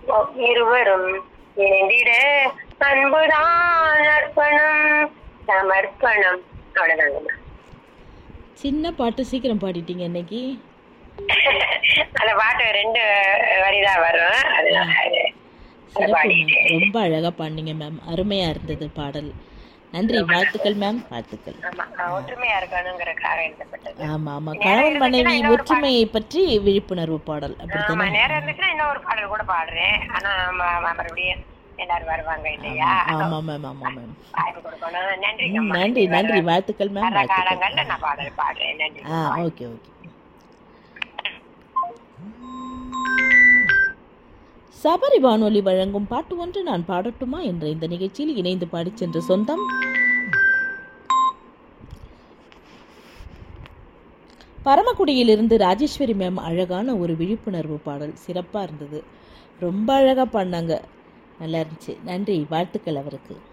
இருவரும் இணைந்திட அன்புதான் அர்ப்பணம் சமர்ப்பணம் அவ்வளவுதாங்கம்மா சின்ன பாட்டு சீக்கிரம் பாடிட்டீங்க இன்னைக்கு அந்த பாட்டு ரெண்டு வரிதான் வரும் அதனால அது- அது சிறப்பு மேம் பாடிட்டேன் ரொம்ப அழகா பாடினீங்க மேம் அருமையா இருந்தது பாடல் நன்றி வாழ்த்துக்கள் மேம் வாழ்த்துக்கள் ஆமா அஹ் ஒற்றுமையா இருக்கணுங்கிறதுக்காக எழுதப்பட்டது ஆமா ஆமா கணவன் மனைவி ஒற்றுமையை பற்றி விழிப்புணர்வு பாடல் ஆமா அப்படித்தானே நேரம் இருந்துச்சுன்னா இன்னொரு பாடல் கூட பாடுறேன் ஆனா ம- ம- மறுபடியும் எல்லாரும் வருவாங்க இல்லையா ஆமா மேம் ஆமா மேம் வாய்ப்பு கொடுக்கணும் நன்றி ம், நன்றி நன்றி வாழ்த்துக்கள் மேம் வர வாழ்த்துக்கள் காலங்கள்ல நான் பாடல் பாடுறேன் நன்றி ஆ ஓகே ஓகே சபரி வானொலி வழங்கும் பாட்டு ஒன்று நான் பாடட்டுமா என்ற இந்த நிகழ்ச்சியில் இணைந்து பாடிச் சென்ற சொந்தம் பரமக்குடியிலிருந்து ராஜேஸ்வரி மேம் அழகான ஒரு விழிப்புணர்வு பாடல் சிறப்பாக இருந்தது ரொம்ப அழகாக பாடினாங்க நல்லா இருந்துச்சு நன்றி வாழ்த்துக்கள் அவருக்கு